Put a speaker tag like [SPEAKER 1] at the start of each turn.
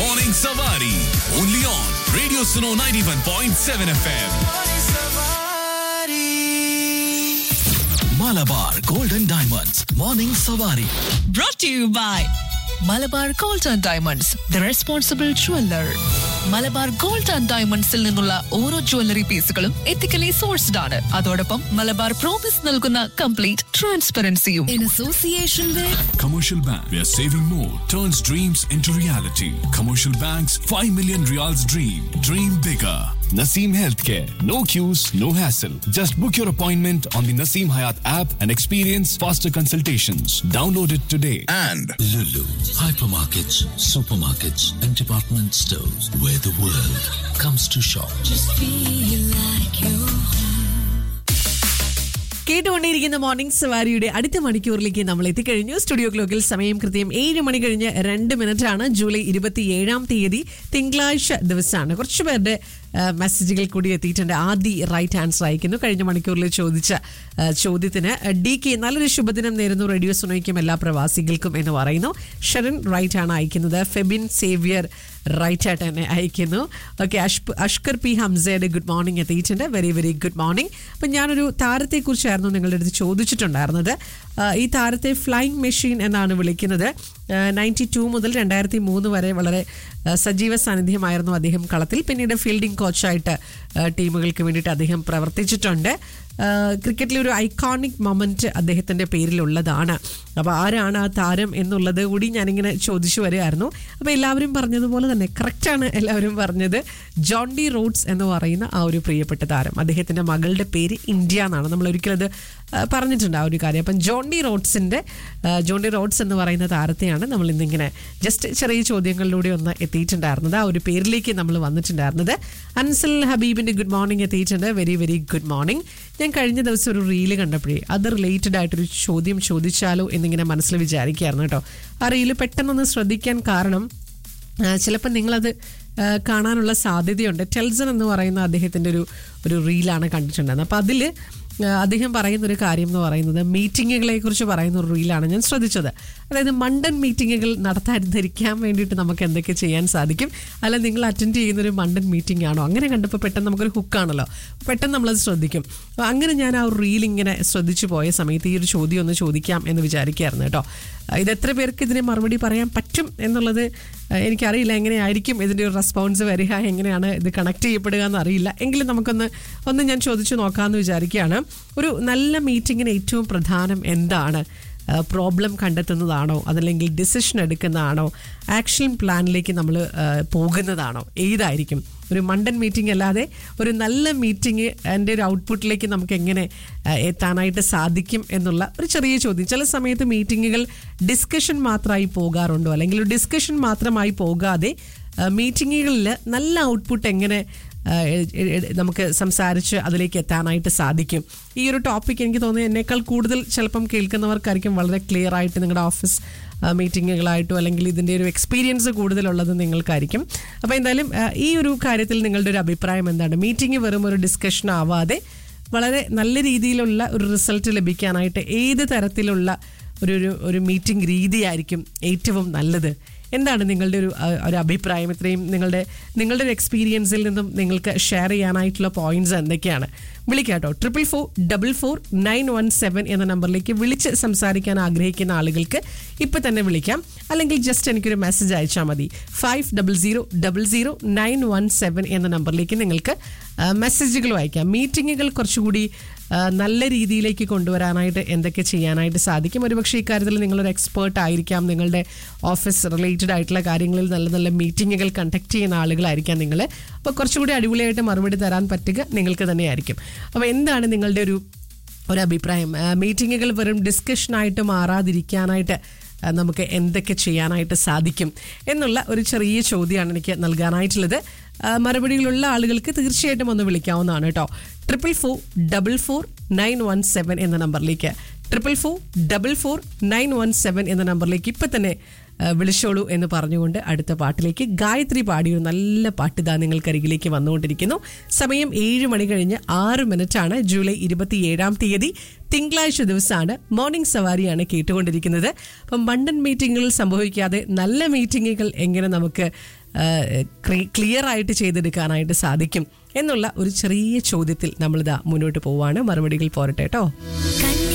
[SPEAKER 1] Morning Savari. Only on Radio Suno 91.7 FM. Malabar Golden Diamonds. Morning Savari.
[SPEAKER 2] brought to you by Malabar gold and diamonds the responsible jeweller Malabar gold and ഡയമണ്ട്സിൽ നിന്നുള്ള ഓരോ jewellery പീസുകളും ethically sourced ആണ് അതോടൊപ്പം Malabar promise നൽകുന്ന complete ട്രാൻസ്പെറൻസിയും in association with
[SPEAKER 1] Commercial Bank, where saving more turns dreams into reality. Commercial Bank's 5 million reals dream. Dream bigger. Naseem Healthcare. No queues, no hassle. Just book your appointment on the Naseem Hayat app and experience faster consultations. Download it today. And
[SPEAKER 3] Lulu, hypermarkets, supermarkets, and department stores where the world comes to shop.
[SPEAKER 4] കേട്ടുകൊണ്ടേയിരിക്കുന്ന morning സവാരിയുടെ അടുത്ത മണിക്കൂറിലേക്ക് നമ്മൾ എത്തിക്കഴിഞ്ഞു studio ക്ലോക്കിൽ സമയം കൃത്യം ഏഴ് മണി കഴിഞ്ഞ് രണ്ട് മിനിറ്റ് ആണ് ജൂലൈ ഇരുപത്തി ഏഴാം തീയതി തിങ്കളാഴ്ച ദിവസമാണ് കുറച്ച് പേരുടെ ആ, മെസ്സേജുകൾ കൂടി എത്തിയിട്ടുണ്ട് ആദ്യ റൈറ്റ് ആൻസർ അയക്കുന്നു കഴിഞ്ഞ മണിക്കൂറിൽ ചോദിച്ച ആ, ചോദ്യത്തിന് ഡി കെ നല്ലൊരു ശുഭദിനം നേരുന്നു റേഡിയോ സുനോയ്ക്കും എല്ലാ പ്രവാസികൾക്കും എന്ന് പറയുന്നു ഷെറിൻ റൈറ്റ് ആണ് അയക്കുന്നത് ഫെബിൻ സേവിയർ റൈറ്റ് ആയിട്ട് തന്നെ അയക്കുന്നു ഓക്കെ അഷ്കർ പി ഹംസയുടെ ഗുഡ് മോർണിംഗ് എത്തിയിട്ടുണ്ട് വെരി വെരി ഗുഡ് മോർണിംഗ് അപ്പം ഞാനൊരു താരത്തെക്കുറിച്ചായിരുന്നു നിങ്ങളുടെ അടുത്ത് ചോദിച്ചിട്ടുണ്ടായിരുന്നത് ആ, ഈ താരത്തെ ഫ്ലൈങ് മെഷീൻ എന്നാണ് വിളിക്കുന്നത് നയൻറ്റി ടു മുതൽ രണ്ടായിരത്തി മൂന്ന് വരെ വളരെ ആ, സജീവ സാന്നിധ്യമായിരുന്നു അദ്ദേഹം കളത്തിൽ പിന്നീട് ഫീൽഡിംഗ് കോച്ചായിട്ട് ആ, ടീമുകൾക്ക് വേണ്ടിയിട്ട് അദ്ദേഹം പ്രവർത്തിച്ചിട്ടുണ്ട് ആ, ക്രിക്കറ്റിലെ ഒരു ഐക്കോണിക് മൊമെന്റ് അദ്ദേഹത്തിന്റെ പേരിലുള്ളതാണ് അപ്പോൾ ആരാണ് ആ താരം എന്നുള്ളത് കൂടി ഞാനിങ്ങനെ ചോദിച്ചു വരികയായിരുന്നു അപ്പോൾ എല്ലാവരും പറഞ്ഞതുപോലെ തന്നെ കറക്റ്റാണ് എല്ലാവരും പറഞ്ഞത് ജോൺ ഡി റോഡ്സ് എന്ന് പറയുന്ന ആ ഒരു പ്രിയപ്പെട്ട താരം അദ്ദേഹത്തിന്റെ മകളുടെ പേര് ഇന്ത്യ എന്നാണ് നമ്മൾ ഒരിക്കലും അത് ആ, പറഞ്ഞിട്ടുണ്ട് ആ ഒരു കാര്യം അപ്പം ജോൺ ഡി റോഡ്സിന്റെ ആ, ജോൺ ഡി റോഡ്സ് എന്ന് പറയുന്ന താരത്തെയാണ് നമ്മൾ ഇന്നിങ്ങനെ ജസ്റ്റ് ചെറിയ ചോദ്യങ്ങളിലൂടെ ഒന്ന് എത്തിയിട്ടുണ്ടായിരുന്നത് ആ ഒരു പേരിലേക്ക് നമ്മൾ വന്നിട്ടുണ്ടായിരുന്നത് അൻസൽ ഹബീബിന്റെ ഗുഡ് മോർണിംഗ് എത്തിയിട്ടുണ്ട് വെരി വെരി ഗുഡ് മോർണിംഗ് ഞാൻ കഴിഞ്ഞ ദിവസം ഒരു റീല് കണ്ടപ്പോഴേ അത് റിലേറ്റഡ് ആയിട്ടൊരു ചോദ്യം ചോദിച്ചാലോ എന്നിങ്ങനെ മനസ്സിൽ വിചാരിക്കുകയായിരുന്നു കേട്ടോ ആ റീല് പെട്ടെന്നൊന്ന് ശ്രദ്ധിക്കാൻ കാരണം ചിലപ്പോൾ നിങ്ങളത് ആ, കാണാനുള്ള സാധ്യതയുണ്ട് ടെൽസൺ എന്ന് പറയുന്ന അദ്ദേഹത്തിൻ്റെ ഒരു ഒരു റീലാണ് കണ്ടിട്ടുണ്ടായിരുന്നത് അപ്പോൾ അതിൽ അദ്ദേഹം പറയുന്ന ഒരു കാര്യം എന്ന് പറയുന്നത് മീറ്റിങ്ങുകളെ കുറിച്ച് പറയുന്ന ഒരു റീലാണ് ഞാൻ ശ്രദ്ധിച്ചത് അതായത് മണ്ടൻ മീറ്റിങ്ങുകൾ നടത്താതിരിക്കാൻ വേണ്ടിയിട്ട് നമുക്ക് എന്തൊക്കെ ചെയ്യാൻ സാധിക്കും അല്ല നിങ്ങൾ അറ്റൻഡ് ചെയ്യുന്ന ഒരു മണ്ടൻ മീറ്റിംഗ് ആണോ അങ്ങനെ കണ്ടപ്പോൾ പെട്ടെന്ന് നമുക്കൊരു ഹുക്കാണല്ലോ പെട്ടെന്ന് നമ്മളത് ശ്രദ്ധിക്കും അപ്പോൾ അങ്ങനെ ഞാൻ ആ ഒരു റീൽ ഇങ്ങനെ ശ്രദ്ധിച്ചു പോയ സമയത്ത് ഈ ഒരു ചോദ്യം ഒന്ന് ചോദിക്കാം എന്ന് വിചാരിക്കുകയായിരുന്നു കേട്ടോ ഇത് എത്ര പേർക്ക് ഇതിന് മറുപടി പറയാൻ പറ്റും എന്നുള്ളത് ആ, എനിക്കറിയില്ല എങ്ങനെയായിരിക്കും ഇതിൻ്റെ ഒരു റെസ്പോൺസ് വരിക എങ്ങനെയാണ് ഇത് കണക്ട് ചെയ്യപ്പെടുക എന്ന് അറിയില്ല എങ്കിലും നമുക്കൊന്ന് ഒന്ന് ഞാൻ ചോദിച്ചു നോക്കാമെന്ന് വിചാരിക്കുകയാണ് ഒരു നല്ല മീറ്റിങ്ങിന് ഏറ്റവും പ്രധാനം എന്താണ് പ്രോബ്ലം കണ്ടെത്തുന്നതാണോ അതല്ലെങ്കിൽ ഡിസിഷൻ എടുക്കുന്നതാണോ ആക്ഷൻ പ്ലാനിലേക്ക് നമ്മൾ പോകുന്നതാണോ ഏതായിരിക്കും ഒരു മണ്ടൻ മീറ്റിംഗ് അല്ലാതെ ഒരു നല്ല മീറ്റിംഗ് എൻ്റെ ഒരു ഔട്ട്പുട്ടിലേക്ക് നമുക്ക് എങ്ങനെ ആ, എത്താനായിട്ട് സാധിക്കും എന്നുള്ള ഒരു ചെറിയ ചോദ്യം ചില സമയത്ത് മീറ്റിങ്ങുകൾ ഡിസ്കഷൻ മാത്രമായി പോകാറുണ്ടോ അല്ലെങ്കിൽ ഒരു ഡിസ്കഷൻ മാത്രമായി പോകാതെ മീറ്റിങ്ങുകളിൽ നല്ല ഔട്ട്പുട്ട് എങ്ങനെ ആ, എ- എ- എ- നമുക്ക് സംസാരിച്ച് അതിലേക്ക് എത്താനായിട്ട് സാധിക്കും ഈ ഒരു ടോപ്പിക് എനിക്ക് തോന്നുന്നു എന്നേക്കാൾ കൂടുതൽ ചിലപ്പം കേൾക്കുന്നവർക്കായിരിക്കും വളരെ ക്ലിയർ ആയിട്ട് നിങ്ങളുടെ ഓഫീസ് മീറ്റിങ്ങുകളായിട്ടോ അല്ലെങ്കിൽ ഇതിൻ്റെ ഒരു എക്സ്പീരിയൻസ് കൂടുതലുള്ളത് നിങ്ങൾക്കായിരിക്കും അപ്പോൾ എന്തായാലും ആ, ഈ ഒരു കാര്യത്തിൽ നിങ്ങളുടെ ഒരു അഭിപ്രായം എന്താണ് മീറ്റിംഗ് വെറും ഒരു ഡിസ്കഷൻ ആവാതെ വളരെ നല്ല രീതിയിലുള്ള ഒരു റിസൾട്ട് ലഭിക്കാനായിട്ട് ഏത് തരത്തിലുള്ള ഒരു ഒരു ഒരു മീറ്റിംഗ് രീതിയായിരിക്കും ഏറ്റവും നല്ലത് എന്താണ് നിങ്ങളുടെ ഒരു ആ, ഒരു അഭിപ്രായം ഇത്രയും നിങ്ങളുടെ നിങ്ങളുടെ ഒരു എക്സ്പീരിയൻസിൽ നിന്നും നിങ്ങൾക്ക് ഷെയർ ചെയ്യാനായിട്ടുള്ള പോയിന്റ്സ് എന്തൊക്കെയാണ് വിളിക്കാട്ടോ triple four double four nine one seven എന്ന നമ്പറിലേക്ക് വിളിച്ച് സംസാരിക്കാൻ ആഗ്രഹിക്കുന്ന ആളുകൾക്ക് ഇപ്പം തന്നെ വിളിക്കാം അല്ലെങ്കിൽ ജസ്റ്റ് എനിക്കൊരു മെസ്സേജ് അയച്ചാൽ മതി five double zero double zero nine one seven എന്ന നമ്പറിലേക്ക് നിങ്ങൾക്ക് മെസ്സേജുകൾ അയക്കാം മീറ്റിങ്ങുകൾ കുറച്ചുകൂടി ആ, നല്ല രീതിയിലേക്ക് കൊണ്ടുവരാനായിട്ട് എന്തൊക്കെ ചെയ്യാനായിട്ട് സാധിക്കും ഒരുപക്ഷെ ഇക്കാര്യത്തിൽ നിങ്ങളൊരു എക്സ്പേർട്ട് ആയിരിക്കാം നിങ്ങളുടെ ഓഫീസ് റിലേറ്റഡ് ആയിട്ടുള്ള കാര്യങ്ങളിൽ നല്ല നല്ല മീറ്റിങ്ങുകൾ കണ്ടക്ട് ചെയ്യുന്ന ആളുകളായിരിക്കാം നിങ്ങൾ അപ്പോൾ കുറച്ചുകൂടി അടിപൊളിയായിട്ട് മറുപടി തരാൻ പറ്റുക നിങ്ങൾക്ക് തന്നെയായിരിക്കും അപ്പോൾ എന്താണ് നിങ്ങളുടെ ഒരു ഒരു അഭിപ്രായം ആ, മീറ്റിങ്ങുകൾ വെറും ഡിസ്കഷനായിട്ട് മാറാതിരിക്കാനായിട്ട് ആ, നമുക്ക് എന്തൊക്കെ ചെയ്യാനായിട്ട് സാധിക്കും എന്നുള്ള ഒരു ചെറിയ ചോദ്യമാണ് എനിക്ക് നൽകാനായിട്ടുള്ളത് ആ, മറുപടികളുള്ള ആളുകൾക്ക് തീർച്ചയായിട്ടും ഒന്ന് വിളിക്കാവുന്നതാണ് കേട്ടോ triple four double four nine one seven എന്ന നമ്പറിലേക്ക് triple four double four nine one seven എന്ന നമ്പറിലേക്ക് ഇപ്പം തന്നെ ആ, വിളിച്ചോളൂ എന്ന് പറഞ്ഞുകൊണ്ട് അടുത്ത പാട്ടിലേക്ക് ഗായത്രി പാടിയ ഒരു നല്ല പാട്ട് ഇതാ നിങ്ങൾക്കരികിലേക്ക് വന്നുകൊണ്ടിരിക്കുന്നു സമയം ഏഴ് മണി കഴിഞ്ഞ് ആറ് മിനിറ്റാണ് ജൂലൈ ഇരുപത്തിയേഴാം തീയതി തിങ്കളാഴ്ച ദിവസമാണ് മോർണിംഗ് സവാരിയാണ് കേട്ടുകൊണ്ടിരിക്കുന്നത് അപ്പം മണ്ടൻ മീറ്റിങ്ങുകൾ സംഭവിക്കാതെ നല്ല മീറ്റിങ്ങുകൾ എങ്ങനെ നമുക്ക് ക്ലിയർ ആയിട്ട് ചെയ്തെടുക്കാനായിട്ട് സാധിക്കും എന്നുള്ള ഒരു ചെറിയ ചോദ്യത്തിൽ നമ്മളിതാ മുന്നോട്ട് പോവാണ് മറുപടികൾ പോരട്ടെ കേട്ടോ
[SPEAKER 5] കണ്ണ